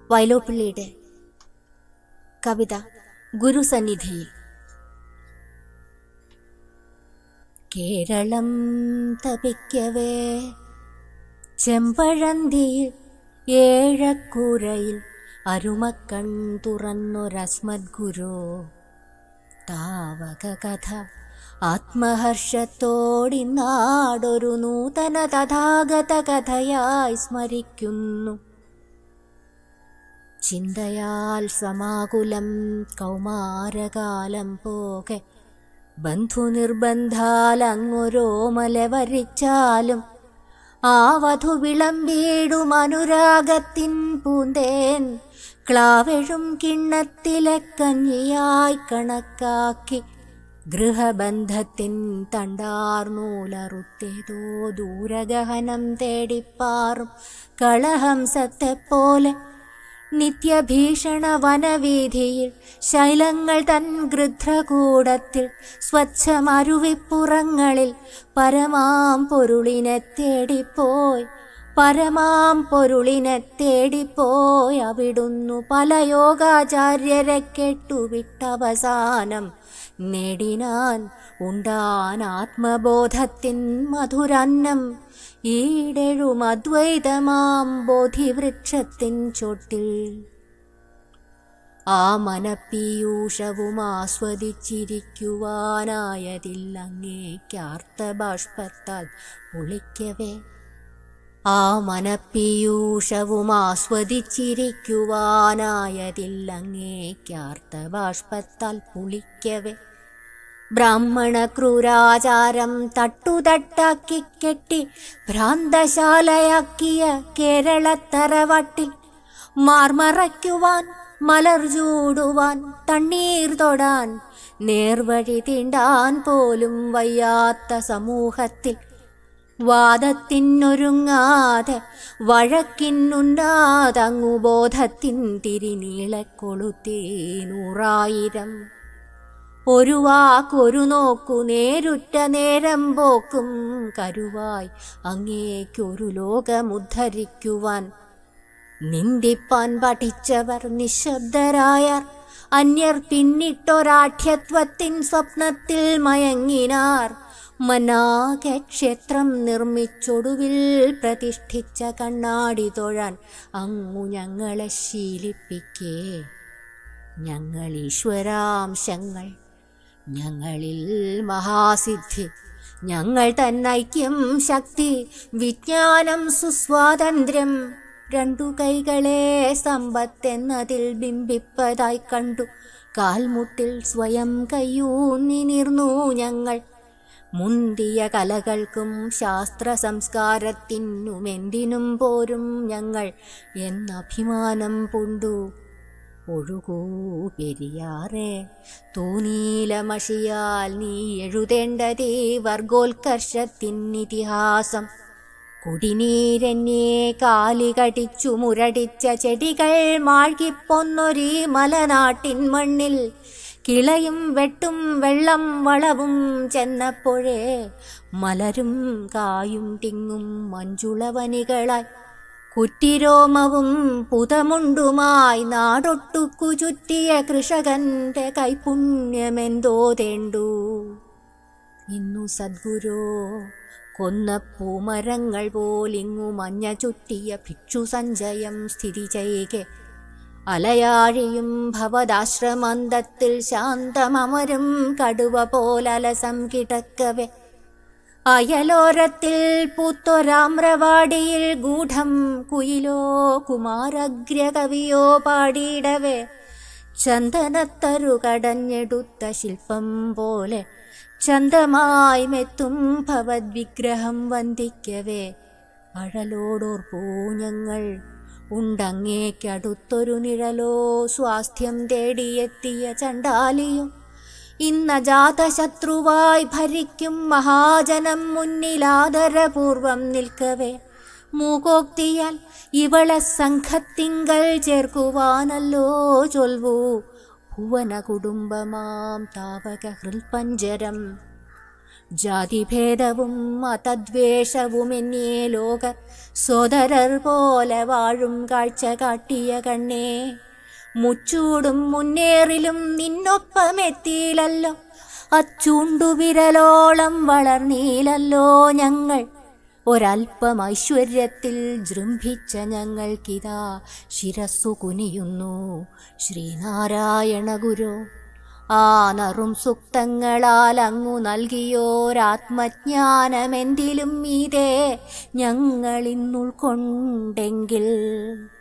വയലോപ്പിള്ളിയുടെ കവിത ഗുരുസന്നിധിയിൽ കേരളം തപിക്കവേ ചെമ്പഴന്തിയിൽ ഏഴക്കൂരയിൽ അരുമക്കൺ തുറന്നൊരസ്മദ് ഗുരു താവക കഥ ആത്മഹർഷത്തോടിനാടൊരു നൂതന തഥാഗത കഥയായി സ്മരിക്കുന്നു ചിന്തയാൽ സമാകുലം കൗമാരകാലം പോകെ ബന്ധുനിർബന്ധാൽ അങ്ങൊരോമല വരിച്ചാലും ആ വധു വിളമ്പീടും അനുരാഗത്തിൻ പൂന്തേൻ ക്ലാവെഴും കിണ്ണത്തിലെ കഞ്ഞിയായി കണക്കാക്കി ഗൃഹബന്ധത്തിൻ തണ്ടാർനൂലറുത്തേതോ ദൂരഗഹനം തേടിപ്പാറും കളഹംസത്തെപ്പോലെ നിത്യഭീഷണ വനവീതിയിൽ ശൈലങ്ങൾ തൻ ഗൃധ്രകൂടത്തിൽ സ്വച്ഛമരുവിപ്പുറങ്ങളിൽ പരമാം പൊരുളിനെ തേടിപ്പോയി പരമാം പൊരുളിനെ തേടിപ്പോയി അവിടുന്നു പല യോഗാചാര്യരെ കെട്ടുവിട്ടവസാനം നേടിനാൻ ഉണ്ടാൻ ആത്മബോധത്തിൻ മധുരന്നം ഈടെഴും അദ്വൈതമാം ബോധിവൃക്ഷത്തിൻ ചോട്ടിൽ ആ മനപ്പീയൂഷവും ആസ്വദിച്ചിരിക്കുവാനായതില്ലങ്ങേക്കാർത്തബാഷ്പത്താൽ ഒളിക്കവേ ആ മനപ്പീയൂഷവും ആസ്വദിച്ചിരിക്കുവാനായതില്ലങ്ങേക്കാർത്തബാഷ്പത്താൽ പുളിക്കവേ ബ്രാഹ്മണ ക്രൂരാചാരം തട്ടുതട്ടാക്കി കെട്ടി ഭ്രാന്തശാലയാക്കിയ കേരളത്തറവട്ടിൽ മാർമറയ്ക്കുവാൻ മലർ ചൂടുവാൻ തണ്ണീർ തൊടാൻ നേർവഴി തീണ്ടാൻ പോലും വയ്യാത്ത സമൂഹത്തിൽ വാദത്തിനൊരുങ്ങാതെ വഴക്കിനുണ്ടാതങ്ങുബോധത്തിൻ തിരിനീളെ കൊളുത്തേ നൂറായിരം ഒരു വാക്കൊരു നോക്കു നേരുറ്റ നേരം പോക്കും കരുവായി അങ്ങേക്കൊരു ലോകമുദ്ധരിക്കുവാൻ നിന്ദിപ്പാൻ പഠിച്ചവർ നിശബ്ദരായർ അന്യർ പിന്നിട്ടൊരാഠ്യത്വത്തിൻ സ്വപ്നത്തിൽ മയങ്ങിനാർ മനാകെ ക്ഷേത്രം നിർമ്മിച്ചൊടുവിൽ പ്രതിഷ്ഠിച്ച കണ്ണാടി തൊഴാൻ അങ്ങു ഞങ്ങളെ ശീലിപ്പിക്കേ ഞങ്ങൾ ഈശ്വരാംശങ്ങൾ ഞങ്ങളിൽ മഹാസിദ്ധി ഞങ്ങൾ തന്നൈക്യം ശക്തി വിജ്ഞാനം സുസ്വാതന്ത്ര്യം രണ്ടു കൈകളെ സമ്പത്തെന്നതിൽ ബിംബിപ്പതായി കണ്ടു കാൽമുട്ടിൽ സ്വയം കയ്യൂന്നി നിർന്നു ഞങ്ങൾ മുന്തിയ കലകൾക്കും ശാസ്ത്ര സംസ്കാരത്തിനും എന്തിനും പോരും ഞങ്ങൾ എന്നഭിമാനം പൂണ്ടു ഒഴുകൂ പെരിയാറെ തൂനീലമഷിയാൽ നീ എഴുതേണ്ടതേ വർഗോത്കർഷത്തിൻ ഇതിഹാസം കുടിനീരന്നെ കാലി കടിച്ചു മുരടിച്ച ചെടികൾ മാഴ്കിപ്പൊന്നൊരീ മലനാട്ടിൻ മണ്ണിൽ കിളയും വെട്ടും വെള്ളം വളവും ചെന്നപ്പോഴേ മലരും കായും തിങ്ങും മഞ്ചുളവനികളായി കുറ്റിരോമവും പുതമുണ്ടുമായി നാടൊട്ടുക്കു ചുറ്റിയ കൃഷകന്റെ കൈപുണ്യമെന്തോ തേണ്ടു ഇന്നു സദ്ഗുരോ കൊന്ന പൂമരങ്ങൾ പോലിങ്ങു മഞ്ഞ ചുറ്റിയ ഭിക്ഷു സഞ്ചയം സ്ഥിതി ചെയ്കെ അലയാഴിയും ഭവദാശ്രമന്തത്തിൽ ശാന്തമമരും കടുവ പോലലസം കിടക്കവെ അയലോരത്തിൽ പൂത്തൊരാമ്രവാടിയിൽ ഗൂഢം കുയിലോ കുമാരഗ്രകവിയോ പാടിയിടവേ ചന്ദനത്തരു കടഞ്ഞെടുത്ത ശില്പം പോലെ ചന്തമായി മെത്തും ഭവദ്വിഗ്രഹം വന്ദിക്കവേ അഴലോടോർപ്പൂ ഞങ്ങൾ ഉണ്ടങ്ങേക്കടുത്തൊരു നിഴലോ സ്വാസ്ഥ്യം തേടിയെത്തിയ ചണ്ടാലിയും ഇന്ന ജാതശത്രുവായി ഭരിക്കും മഹാജനം മുന്നിലാദരപൂർവം നിൽക്കവേ മൂകോക്തിയാൽ ഇവളെ സംഘത്തിങ്കൽ ചേർക്കുവാനല്ലോ ചൊൽവൂ ഭുവന കുടുംബമാം താവക ഹൃൽപഞ്ചരം ജാതിഭേദവും മതദ്വേഷവുമെന്നേ ലോകർ സോദരർ പോലെ വാഴും കാഴ്ച കാട്ടിയ കണ്ണേ മുച്ചൂടും മുന്നേറിലും നിന്നൊപ്പമെത്തിയില്ലല്ലോ അച്ചൂണ്ടുവിരലോളം വളർന്നീലല്ലോ ഞങ്ങൾ ഒരൽപ്പം ഐശ്വര്യത്തിൽ ജൃംഭിച്ച ഞങ്ങൾക്കിതാ ശിരസ്സു കുനിയുന്നു ശ്രീനാരായണ ഗുരു ആ നറും സുക്തങ്ങളാൽ അങ്ങു നൽകിയോരാത്മജ്ഞാനമെന്തിലും മീതേ ഞങ്ങളിന്നുൾക്കൊണ്ടെങ്കിൽ